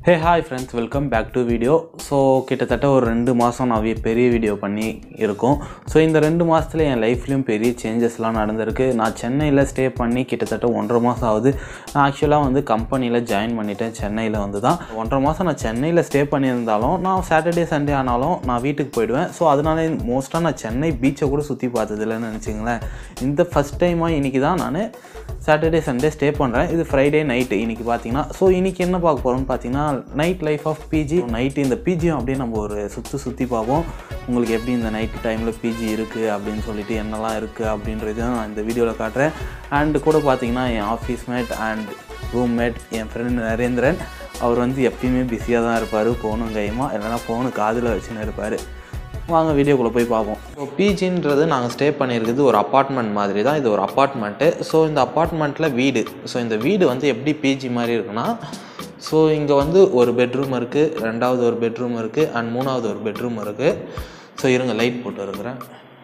hey hi friends welcome back to video so கிட்டத்தட்ட ஒரு ரெண்டு மாதம் நான் வி- பெரிய வீடியோ பண்ணி இருக்கோம் ஸோ இந்த ரெண்டு மாதத்துல என் லைஃப்லேயும் பெரிய சேஞ்சஸ்லாம் நடந்திருக்கு நான் சென்னையில் ஸ்டே பண்ணி கிட்டத்தட்ட ஒன்றரை மாதம் ஆகுது நான் ஆக்சுவலாக வந்து கம்பெனியில் ஜாயின் பண்ணிட்டேன் சென்னையில் வந்து தான் ஒன்றரை மாதம் நான் சென்னையில் ஸ்டே பண்ணியிருந்தாலும் நான் சாட்டர்டே சண்டே ஆனாலும் நான் வீட்டுக்கு போயிடுவேன் ஸோ அதனால மோஸ்ட்டாக நான் சென்னை பீச்சை கூட சுற்றி பார்த்ததில்லைன்னு நினச்சிங்களேன் இந்த ஃபஸ்ட் டைமாக இன்றைக்கி தான் நான் சாட்டர்டே சண்டே ஸ்டே பண்ணுறேன் இது ஃப்ரைடே நைட்டு இன்றைக்கி பார்த்தீங்கன்னா ஸோ இன்றைக்கி என்ன பார்க்க போகிறோம்னு பார்த்தீங்கன்னா night life of PG night இந்த பிஜியும் அப்படியே நம்ம ஒரு சுற்றி சுற்றி பார்ப்போம் உங்களுக்கு எப்படி இந்த நைட் டைமில் பிஜி இருக்குது அப்படின்னு சொல்லிட்டு என்னெல்லாம் இருக்குது அப்படின்றது நான் இந்த வீடியோவில் காட்டுறேன் அண்ட் கூட பார்த்தீங்கன்னா என் office mate and room mate என் ஃப்ரெண்ட் நரேந்திரன் அவர் வந்து எப்பயுமே பிஸியாக தான் இருப்பார் ஃபோனும் கையுமா இல்லைன்னா ஃபோனு காதில் வச்சுன்னு இருப்பார் வாங்க வீடியோக்குள்ளே போய் பார்ப்போம் ஸோ பிஜின்றது நாங்கள் ஸ்டே பண்ணியிருக்கிறது ஒரு அப்பார்ட்மெண்ட் மாதிரி தான் இது ஒரு அப்பார்ட்மெண்ட்டு ஸோ இந்த அப்பார்ட்மெண்ட்டில் வீடு ஸோ இந்த வீடு வந்து எப்படி பிஜி மாதிரி இருக்குன்னா ஸோ இங்கே வந்து ஒரு பெட்ரூம் இருக்குது ரெண்டாவது ஒரு பெட்ரூம் இருக்குது அண்ட் மூணாவது ஒரு பெட்ரூம் இருக்குது ஸோ இருங்க லைட் போட்டு இருக்கிறேன்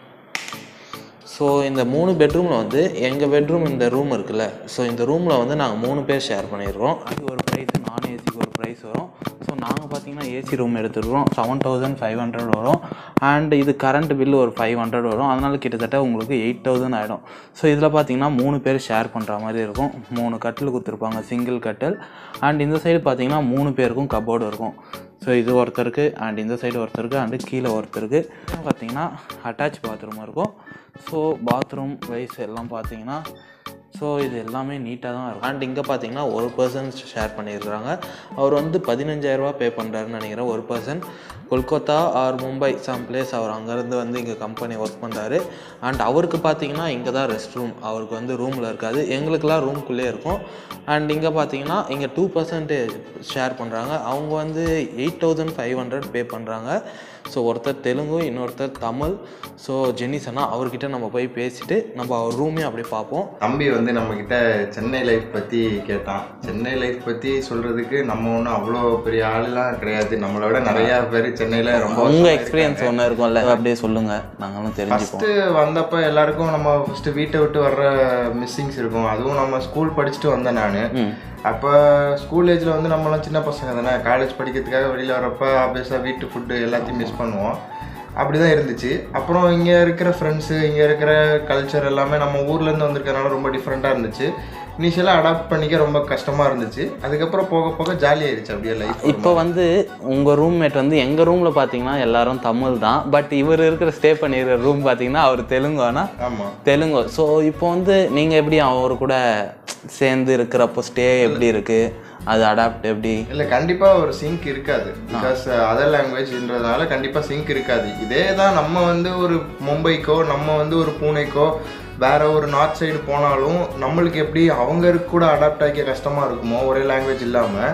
ஸோ இந்த மூணு பெட்ரூமில் வந்து எங்கள் பெட்ரூம் இந்த ரூம் இருக்குல்ல ஸோ இந்த ரூமில் வந்து நாங்கள் மூணு பேர் ஷேர் பண்ணியிருக்கோம் அது ஒரு ப்ரைஸ் நான் ஏசிக்கு ஒரு ப்ரைஸ் வரும் ஸோ நாங்கள் பார்த்தீங்கன்னா ஏசி ரூம் எடுத்துருக்கோம் செவன் தௌசண்ட் ஃபைவ் ஹண்ட்ரட் வரும் அண்ட் இது கரண்ட் பில்லு ஒரு ஃபைவ் ஹண்ட்ரட் வரும் அதனால் கிட்டத்தட்ட உங்களுக்கு எயிட் தௌசண்ட் ஆகிடும் ஸோ இதில் பார்த்தீங்கன்னா மூணு பேர் ஷேர் பண்ணுற மாதிரி இருக்கும் மூணு கட்டில் கொடுத்துருப்பாங்க சிங்கிள் கட்டில் அண்ட் இந்த சைடு பார்த்தீங்கன்னா மூணு பேருக்கும் கபோர்டு இருக்கும் ஸோ இது ஒருத்தருக்கு அண்ட் இந்த சைடு ஒருத்தருக்கு அண்டு கீழே ஒருத்தருக்கு பார்த்தீங்கன்னா அட்டாச் பாத்ரூம் இருக்கும் ஸோ பாத்ரூம் வைஸ் எல்லாம் பார்த்தீங்கன்னா ஸோ இது எல்லாமே நீட்டாக தான் இருக்கும் அண்ட் இங்கே பார்த்தீங்கன்னா ஒரு பர்சன் ஷேர் பண்ணியிருக்கிறாங்க அவர் வந்து பதினஞ்சாயிரரூபா பே பண்ணுறாருன்னு நினைக்கிறேன் ஒரு person Kolkata or Mumbai some place அவர் அங்கேருந்து வந்து இங்கே கம்பெனி ஒர்க் பண்ணுறாரு அண்ட் அவருக்கு பார்த்தீங்கன்னா இங்கே தான் ரெஸ்ட் ரூம் அவருக்கு வந்து ரூமில் இருக்காது எங்களுக்கெல்லாம் ரூம்குள்ளே இருக்கும் அண்ட் இங்கே பார்த்தீங்கன்னா இங்கே டூ பர்சன்டேஜ் ஷேர் பண்ணுறாங்க அவங்க வந்து eight thousand five hundred pay பண்ணுறாங்க ஸோ ஒருத்தர் தெலுங்கு இன்னொருத்தர் தமிழ் ஸோ ஜென்னிஸ் அண்ணா அவர்கிட்ட நம்ம போய் பேசிட்டு நம்ம அவர் ரூமே அப்படியே பார்ப்போம் தம்பி வந்து நம்ம கிட்ட சென்னை லைஃப் பத்தி கேட்டான் சென்னை லைஃப் பத்தி சொல்றதுக்கு நம்ம ஒன்றும் அவ்வளோ பெரிய ஆளுலாம் கிடையாது நம்மளை விட நிறைய பேர் சென்னையில ரொம்ப உங்கள் எக்ஸ்பீரியன்ஸ் ஒன்று இருக்கும்ல அப்படியே சொல்லுங்கள் நாங்களும் தெரிஞ்சுப்போம் ஃபர்ஸ்ட் வந்தப்ப எல்லாருக்கும் நம்ம ஃபர்ஸ்ட் வீட்டை விட்டு வர்ற மிஸ்ஸிங்ஸ் இருக்கும் அதுவும் நம்ம ஸ்கூல் படிச்சுட்டு வந்தேன் நான் ம் அப்போ ஸ்கூல் ஏஜில் வந்து நம்மலாம் சின்ன பசங்க தானே காலேஜ் படிக்கிறதுக்காக வெளியில் வரப்ப ஆப்வியஸாக வீட்டு ஃபுட்டு எல்லாத்தையும் மிஸ் பண்ணுவோம் அப்படி தான் இருந்துச்சு அப்புறம் இங்கே இருக்கிற ஃப்ரெண்ட்ஸு இங்கே இருக்கிற கல்ச்சர் எல்லாமே நம்ம ஊர்லேருந்து வந்திருக்கறனால ரொம்ப டிஃப்ரெண்ட்டாக இருந்துச்சு இனிஷியலாக அடாப்ட் பண்ணிக்க ரொம்ப கஷ்டமாக இருந்துச்சு அதுக்கப்புறம் போக போக ஜாலியாயிருச்சு அப்படியே லைஃப் இப்போ வந்து உங்கள் ரூம்மேட் வந்து எங்கள் ரூமில் பார்த்தீங்கன்னா எல்லாரும் தமிழ் தான் பட் இவர் இருக்கிற ஸ்டே பண்ணியிருக்கிற ரூம் பார்த்தீங்கன்னா அவர் தெலுங்கானா ஆமாம் தெலுங்கு ஸோ இப்போ வந்து நீங்கள் எப்படி அவர் கூட சேர்ந்து இருக்கிறப்போ ஸ்டே எப்படி இருக்குது அது அடாப்ட் எப்படி இல்லை கண்டிப்பாக ஒரு சிங்க் இருக்காது பிகாஸ் அதர் லாங்குவேஜ்ன்றதுனால கண்டிப்பாக சிங்க் இருக்காது இதே தான் நம்ம வந்து ஒரு மும்பைக்கோ நம்ம வந்து ஒரு பூனேக்கோ வேற ஒரு நார்த் சைடு போனாலும் நம்மளுக்கு எப்படி அவங்க கூட அடாப்ட் ஆகிக்க கஷ்டமாக இருக்குமோ ஒரே லாங்குவேஜ் இல்லாமல்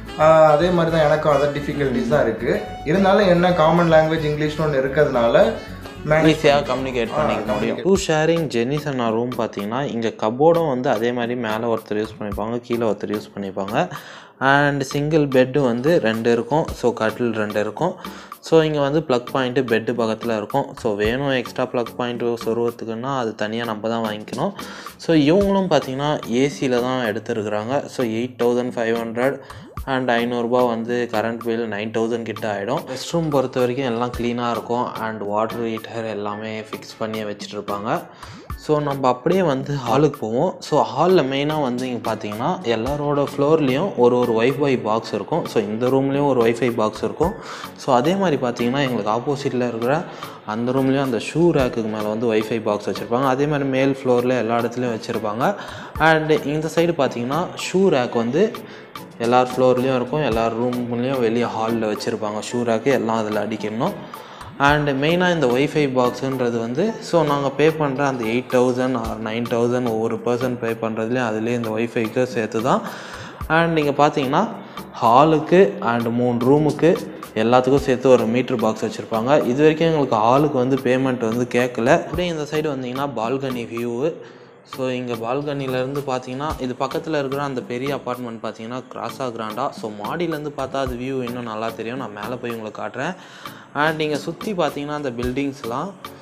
அதே மாதிரி தான் எனக்கும் அதர் டிஃபிகல்ட்டிஸ் தான் இருக்குது இருந்தாலும் என்ன காமன் லாங்குவேஜ் இங்கிலீஷ்னு ஒன்று இருக்கிறதுனால மேனேஜ் ஈஸியாக கம்யூனிகேட் பண்ணிக்க முடியும் டூ ஷேரிங் ஜென்னிஸ் அண்ணா ரூம் பார்த்தீங்கன்னா இங்கே கபோர்டும் வந்து அதே மாதிரி மேலே ஒருத்தர் யூஸ் பண்ணிப்பாங்க கீழே ஒருத்தர் யூஸ் பண்ணிப்பாங்க அண்ட் சிங்கிள் பெட்டு வந்து ரெண்டு இருக்கும் ஸோ கட்டில் ரெண்டு இருக்கும் ஸோ இங்கே வந்து ப்ளக் பாயிண்ட்டு பெட்டு பக்கத்தில் இருக்கும் ஸோ வேணும் எக்ஸ்ட்ரா ப்ளக் பாயிண்ட் சொருவத்துக்குன்னா அது தனியாக நம்ம தான் வாங்கிக்கணும் ஸோ இவங்களும் பார்த்தீங்கன்னா ஏசியில் தான் எடுத்துருக்குறாங்க so eight thousand five hundred and ஐநூறுரூபா வந்து கரண்ட் பில் நைன் தௌசண்ட் கிட்ட ஆகிடும் ரெஸ்ட் ரூம் பொறுத்த வரைக்கும் எல்லாம் க்ளீனாக இருக்கும் அண்ட் வாட்டர் ஹீட்டர் எல்லாமே ஃபிக்ஸ் பண்ணி வச்சுட்டு இருப்பாங்க ஸோ நம்ம அப்படியே வந்து ஹாலுக்கு போவோம் ஸோ ஹாலில் மெயினாக வந்து இங்கே பார்த்தீங்கன்னா எல்லாரோட ஃப்ளோர்லேயும் ஒரு ஒரு ஒய்ஃபை பாக்ஸ் இருக்கும் ஸோ இந்த ரூம்லேயும் ஒரு ஒய்ஃபை பாக்ஸ் இருக்கும் ஸோ அதே மாதிரி பார்த்தீங்கன்னா எங்களுக்கு ஆப்போசிட்டில் இருக்கிற அந்த ரூம்லேயும் அந்த ஷூ ரேக்குக்கு மேலே வந்து ஒய்ஃபை பாக்ஸ் வச்சுருப்பாங்க அதே மாதிரி மேல் ஃப்ளோரில் எல்லா இடத்துலையும் வச்சுருப்பாங்க அண்ட் இந்த சைடு பார்த்தீங்கன்னா ஷூ ரேக் வந்து எல்லார் ஃப்ளோர்லேயும் இருக்கும் எல்லார் ரூம்லேயும் வெளியே ஹாலில் வச்சுருப்பாங்க ஷூ ரேக்கு எல்லாம் அதில் அடிக்கணும் அண்ட் மெயினாக இந்த ஒய்ஃபை பாக்ஸுன்றது வந்து ஸோ நாங்கள் பே பண்ணுற அந்த eight thousand or nine thousand ஒவ்வொரு பர்சன் பே பண்ணுறதுலேயும் அதுலேயே இந்த ஒய்ஃபைக்கு சேர்த்து தான் அண்ட் நீங்கள் பார்த்தீங்கன்னா ஹாலுக்கு அண்ட் மூணு ரூமுக்கு எல்லாத்துக்கும் சேர்த்து ஒரு மீட்ரு பாக்ஸ் வச்சுருப்பாங்க இது வரைக்கும் எங்களுக்கு ஹாலுக்கு வந்து பேமெண்ட் வந்து கேட்கல அப்படியே இந்த சைடு வந்தீங்கன்னா பால்கனி வியூவு ஸோ இங்கே பால்கனிலேருந்து பார்த்தீங்கன்னா இது பக்கத்தில் இருக்கிற அந்த பெரிய அப்பார்ட்மெண்ட் பார்த்தீங்கன்னா கிராஸா கிராண்டா ஸோ மாடியிலேருந்து பார்த்தா அது வியூ இன்னும் நல்லா தெரியும் நான் மேலே போய் உங்களுக்கு காட்டுறேன் அண்ட் இங்கே சுற்றி பார்த்தீங்கன்னா அந்த பில்டிங்ஸ்லாம்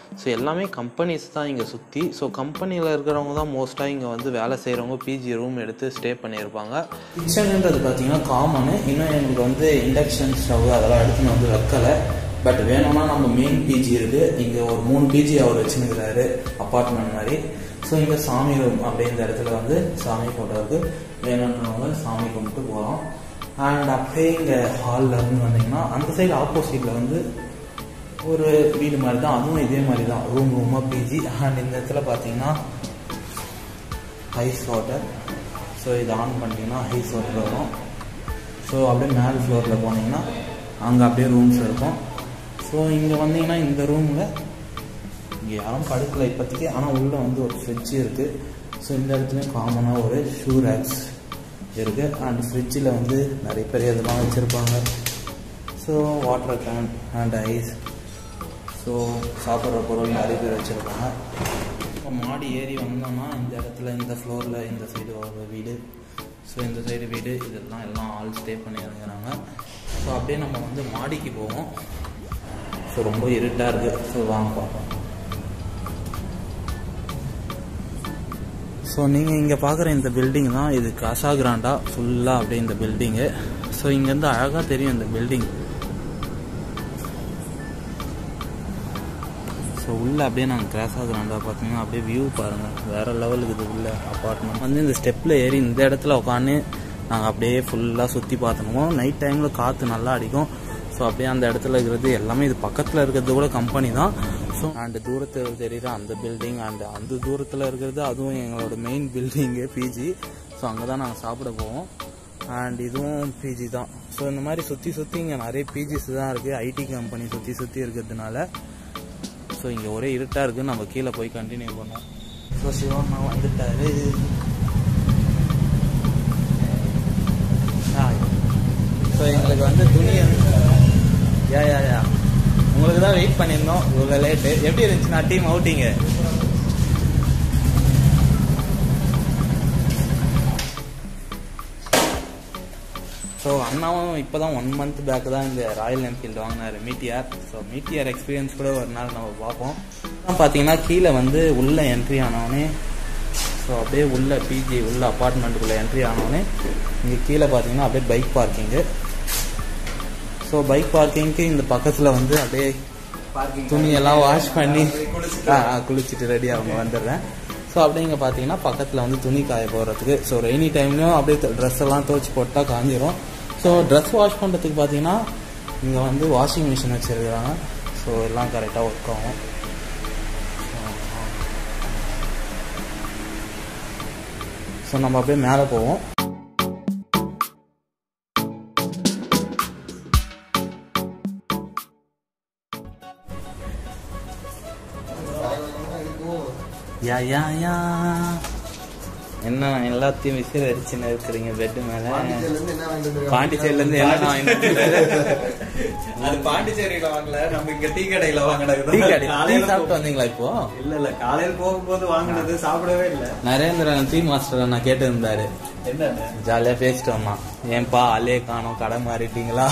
ஸோ எல்லாமே கம்பெனிஸ் தான் இங்கே சுற்றி ஸோ கம்பெனியில் இருக்கிறவங்க தான் மோஸ்ட்டாக இங்கே வந்து வேலை செய்கிறவங்க பிஜி ரூம் எடுத்து ஸ்டே பண்ணியிருப்பாங்க கிச்சனுன்றது பார்த்தீங்கன்னா காமனு இன்னும் எங்களுக்கு வந்து இண்டக்ஷன் ஸ்டவ் அதெல்லாம் எடுத்துன்னு வந்து வைக்கலை பட் வேணும்னா நம்ம மெயின் பிஜி இருக்குது இங்கே ஒரு மூணு பிஜி அவர் வச்சுருக்கிறாரு அப்பார்ட்மெண்ட் மாதிரி ஸோ இங்கே சாமி ரூம் அப்படியே இந்த இடத்துல வந்து சாமி ஃபோட்டோ இருக்குது வேணுன்றவங்க சாமி கும்பிட்டு போகலாம் அண்ட் அப்படியே இங்கே ஹாலில் இருந்து வந்தீங்கன்னா அந்த சைடு ஆப்போசிட்டில் வந்து ஒரு வீடு மாதிரி தான் அதுவும் இதே மாதிரி தான் ரூம் ரூமாக பிஜி அண்ட் இந்த இடத்துல பார்த்தீங்கன்னா ஐஸ் வாட்டர் ஸோ இதை ஆன் பண்ணிட்டீங்கன்னா ஐஸ் வாட்டர் வரும் ஸோ அப்படியே மேல் ஃப்ளோரில் போனீங்கன்னா அங்கே அப்படியே ரூம்ஸ் இருக்கும் ஸோ இங்கே வந்தீங்கன்னா இந்த ரூமில் இங்கே யாரும் படுக்கலை இப்போதைக்கு ஆனால் உள்ளே வந்து ஒரு ஃப்ரிட்ஜ் இருக்குது ஸோ இந்த இடத்துலையும் காமனாக ஒரு ஷூ ரேக்ஸ் இருக்குது அண்ட் ஃப்ரிட்ஜில் வந்து நிறைய பேர் இதெல்லாம் வச்சுருப்பாங்க so water can and ice so சாப்பிட்ற பொருள் நிறைய பேர் வச்சுருப்பாங்க இப்போ மாடி ஏறி வந்தோம்னா இந்த இடத்துல இந்த ஃப்ளோரில் இந்த சைடு ஒரு வீடு ஸோ இந்த சைடு வீடு இதெல்லாம் எல்லாம் ஆல் ஸ்டே பண்ணி இறங்குறாங்க ஸோ அப்படியே நம்ம வந்து மாடிக்கு போவோம் ஸோ ரொம்ப இருட்டாக இருக்குது ஸோ வாங்க பார்ப்போம் ஸோ நீங்கள் இங்கே பார்க்குற இந்த பில்டிங் தான் இது காசா கிராண்டா ஃபுல்லாக அப்படியே இந்த பில்டிங்கு ஸோ இங்கேருந்து அழகாக தெரியும் இந்த பில்டிங் ஸோ உள்ளே அப்படியே நாங்கள் கிராஸா கிராண்டா பார்த்தீங்கன்னா அப்படியே வியூ பாருங்கள் வேறு லெவலுக்கு இது உள்ள அப்பார்ட்மெண்ட் வந்து இந்த ஸ்டெப்பில் ஏறி இந்த இடத்துல உட்காந்து நாங்கள் அப்படியே ஃபுல்லாக சுற்றி பார்த்துனுவோம் நைட் டைமில் காற்று நல்லா அடிக்கும் ஸோ அப்படியே அந்த இடத்துல இருக்கிறது எல்லாமே இது பக்கத்தில் இருக்கிறது கூட கம்பெனி தான் ஸோ அண்ட் தூரத்தில் தெரியுற அந்த பில்டிங் அண்ட் அந்த தூரத்தில் இருக்கிறது அதுவும் எங்களோட மெயின் பில்டிங்கு பிஜி ஸோ அங்கே தான் நாங்கள் சாப்பிட போவோம் அண்ட் இதுவும் பிஜி தான் ஸோ இந்த மாதிரி சுற்றி சுற்றி இங்கே நிறைய பிஜிஸ் தான் இருக்குது ஐடி கம்பெனி சுற்றி சுற்றி இருக்கிறதுனால ஸோ இங்கே ஒரே இருட்டாக இருக்குது நம்ம கீழே போய் கண்டினியூ பண்ணோம் ஸோ சிவண்ணா வந்துட்டாரு ஸோ எங்களுக்கு வந்து துணி யா யா யா உங்களுக்கு தான் வெயிட் பண்ணியிருந்தோம் இவ்வளோ லேட்டு எப்படி இருந்துச்சுண்ணா டீம் அவுட்டிங்கு ஸோ அண்ணாவும் இப்போ தான் ஒன் மந்த் பேக் தான் இந்த ராயல் என்ஃபீல்டு வாங்கினார் மீட்டியார் ஸோ மீட்டியார் எக்ஸ்பீரியன்ஸ் கூட ஒரு நாள் நம்ம பார்ப்போம் அப்புறம் பார்த்தீங்கன்னா கீழே வந்து உள்ளே என்ட்ரி ஆனவொடனே ஸோ அப்படியே உள்ள பிஜி உள்ள அப்பார்ட்மெண்ட்டுக்குள்ளே என்ட்ரி ஆனவொடனே இங்கே கீழே பார்த்தீங்கன்னா அப்படியே பைக் பார்க்கிங்கு ஸோ பைக் பார்க்கிங்க்கு இந்த பக்கத்தில் வந்து அப்படியே துணியெல்லாம் வாஷ் பண்ணி ஆ ஆ, குளிச்சுட்டு ரெடி அவங்க வந்துடுறேன் ஸோ அப்படியே இங்கே பார்த்தீங்கன்னா பக்கத்தில் வந்து துணி காய போடுறதுக்கு ஸோ ரெய்னி டைம்லையும் அப்படியே ட்ரெஸ் எல்லாம் துவைச்சி போட்டால் காஞ்சிரும் ஸோ ட்ரெஸ் வாஷ் பண்ணுறதுக்கு பார்த்தீங்கன்னா இங்கே வந்து வாஷிங் மிஷின் வச்சுருக்காங்க ஸோ எல்லாம் கரெக்டாக ஒர்க் ஆகும் ஸோ நம்ம அப்படியே மேலே போவோம் யா யா யா என்ன எல்லாத்தையும் விசில் அடிச்சுன்னு இருக்கிறீங்க பெட்டு மேல பாண்டிச்சேரியில இருந்து என்ன வாங்கிட்டு அது பாண்டிச்சேரியில வாங்கல நம்ம இங்க டீ கடையில வாங்கினது டீ கடை டீ சாப்பிட்டு வந்தீங்களா இப்போ இல்ல இல்ல காலையில போகும்போது வாங்கினது சாப்பிடவே இல்ல நரேந்திரன் டீ மாஸ்டர் நான் கேட்டு இருந்தாரு என்னன்னு ஜாலியா பேசிட்டு வந்தான் ஏன்பா ஆளே காணோம் கடை மாறிட்டீங்களா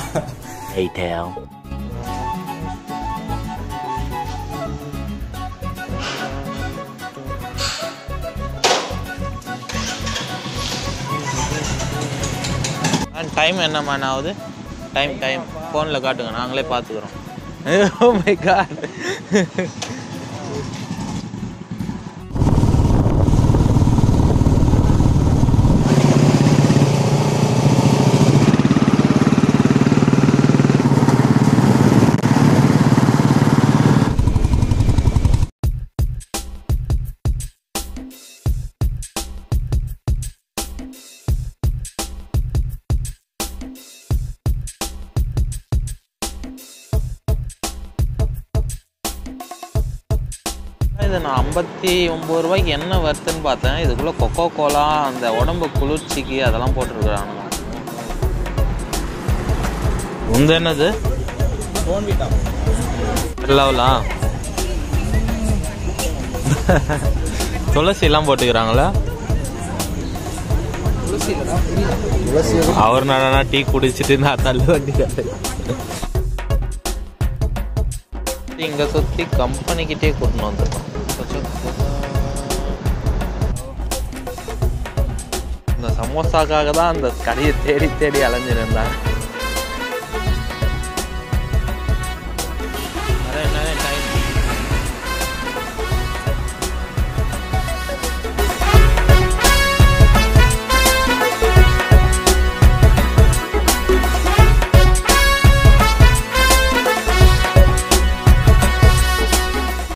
டைம் என்ன மேன் ஆகுது டைம் டைம் ஃபோனில் காட்டுங்க நாங்களே பார்த்துக்குறோம் ஓ மை காட் இது நான் ஐம்பத்தி ஒம்பது ரூபாய்க்கு என்ன வருதுன்னு பார்த்தேன் இதுக்குள்ளே கொக்கோ கோலா அந்த உடம்பு குளிர்ச்சிக்கு அதெல்லாம் போட்டிருக்கிறானுங்க உந்த என்னது லெவலா துளசி எல்லாம் போட்டுக்கிறாங்களா அவர் நடனா டீ குடிச்சிட்டு நான் தள்ளு வண்டி இங்கே சுற்றி கம்பெனிக்கிட்டே கூட்டின்னு வந்துட்டோம் இந்த சமோசாக்காக தான் அந்த கடையை தேடி தேடி அலைஞ்சிருந்தாங்க